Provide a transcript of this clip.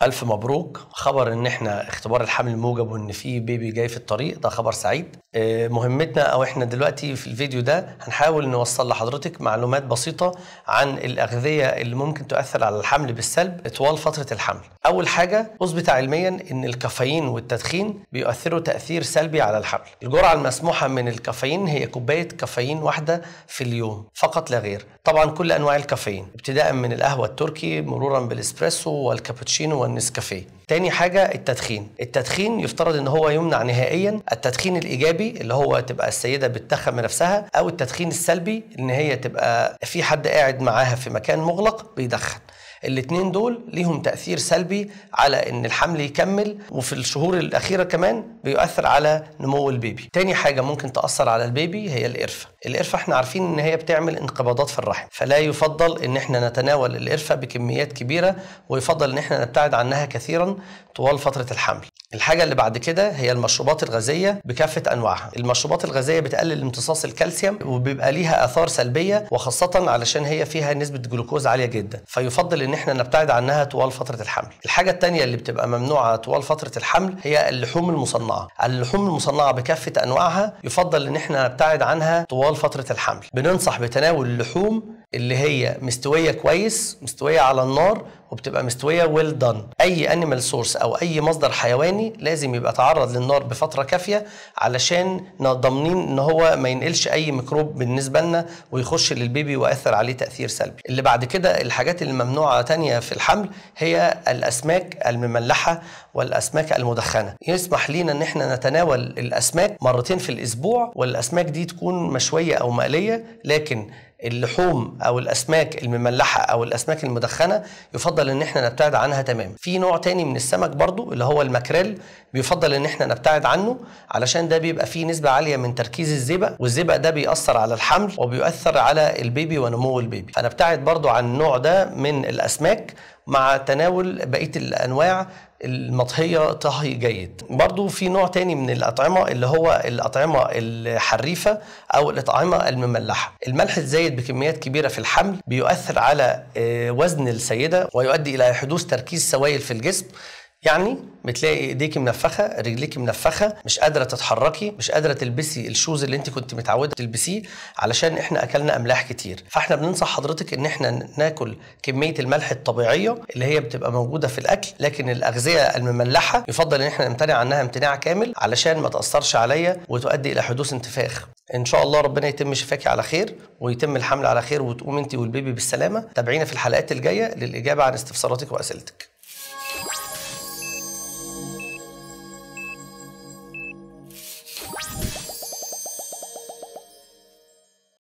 الف مبروك خبر ان احنا اختبار الحمل موجب وان في بيبي جاي في الطريق ده خبر سعيد آه، مهمتنا او احنا دلوقتي في الفيديو ده هنحاول نوصل لحضرتك معلومات بسيطه عن الاغذيه اللي ممكن تؤثر على الحمل بالسلب طوال فتره الحمل اول حاجه اثبت علميا ان الكافيين والتدخين بيؤثروا تاثير سلبي على الحمل الجرعه المسموحه من الكافيين هي كوبايه كافيين واحده في اليوم فقط لا غير طبعا كل انواع الكافيين ابتداء من القهوه التركي مرورا بالاسبريسو والكابتشينو والنسكافيه تاني حاجة التدخين التدخين يفترض ان هو يمنع نهائيا التدخين الايجابي اللي هو تبقى السيدة بتدخن بنفسها او التدخين السلبي ان هي تبقى في حد قاعد معاها في مكان مغلق بيدخن الاتنين دول ليهم تأثير سلبي على ان الحمل يكمل وفي الشهور الأخيرة كمان بيؤثر على نمو البيبي تاني حاجة ممكن تأثر على البيبي هي القرفة القرفة احنا عارفين ان هي بتعمل انقباضات في الرحم فلا يفضل ان احنا نتناول القرفة بكميات كبيرة ويفضل ان احنا نبتعد عنها كثيرا طوال فترة الحمل الحاجة اللي بعد كده هي المشروبات الغازية بكافة أنواعها المشروبات الغازية بتقلل امتصاص الكالسيوم وبيبقى ليها آثار سلبية وخاصة علشان هي فيها نسبة جلوكوز عالية جدا فيفضل ان احنا نبتعد عنها طوال فترة الحمل الحاجة التانية اللي بتبقى ممنوعة طوال فترة الحمل هي اللحوم المصنعة اللحوم المصنعة بكافة أنواعها يفضل ان احنا نبتعد عنها طوال فترة الحمل بننصح بتناول اللحوم اللي هي مستويه كويس مستويه على النار وبتبقى مستويه ويل دان اي انيمال سورس او اي مصدر حيواني لازم يبقى تعرض للنار بفتره كافيه علشان ضامنين ان هو ما ينقلش اي ميكروب بالنسبه لنا ويخش للبيبي ويأثر عليه تاثير سلبي اللي بعد كده الحاجات الممنوعه تانية في الحمل هي الاسماك المملحه والاسماك المدخنه يسمح لينا ان احنا نتناول الاسماك مرتين في الاسبوع والاسماك دي تكون مشويه او مقليه لكن اللحوم او الاسماك المملحه او الاسماك المدخنه يفضل ان احنا نبتعد عنها تماما في نوع تاني من السمك برضو اللي هو الماكريل بيفضل ان احنا نبتعد عنه علشان ده بيبقى فيه نسبه عاليه من تركيز الزئبق والزئبق ده بيأثر على الحمل وبيؤثر على البيبي ونمو البيبي فنبتعد برضو عن النوع ده من الاسماك مع تناول بقيه الانواع المطهية طهي جيد برضو في نوع تاني من الأطعمة اللي هو الأطعمة الحريفة أو الأطعمة المملحة الملح الزايد بكميات كبيرة في الحمل بيؤثر على وزن السيدة ويؤدي إلى حدوث تركيز سوائل في الجسم يعني بتلاقي ايديكي منفخه رجليكي منفخه مش قادره تتحركي مش قادره تلبسي الشوز اللي انت كنت متعوده تلبسيه علشان احنا اكلنا املاح كتير فاحنا بننصح حضرتك ان احنا ناكل كميه الملح الطبيعيه اللي هي بتبقى موجوده في الاكل لكن الاغذيه المملحه يفضل ان احنا نمتنع عنها امتناع كامل علشان ما تاثرش عليا وتؤدي الى حدوث انتفاخ ان شاء الله ربنا يتم شفاكي على خير ويتم الحمل على خير وتقوم انت والبيبي بالسلامه تابعينا في الحلقات الجايه للاجابه عن استفساراتك واسئلتك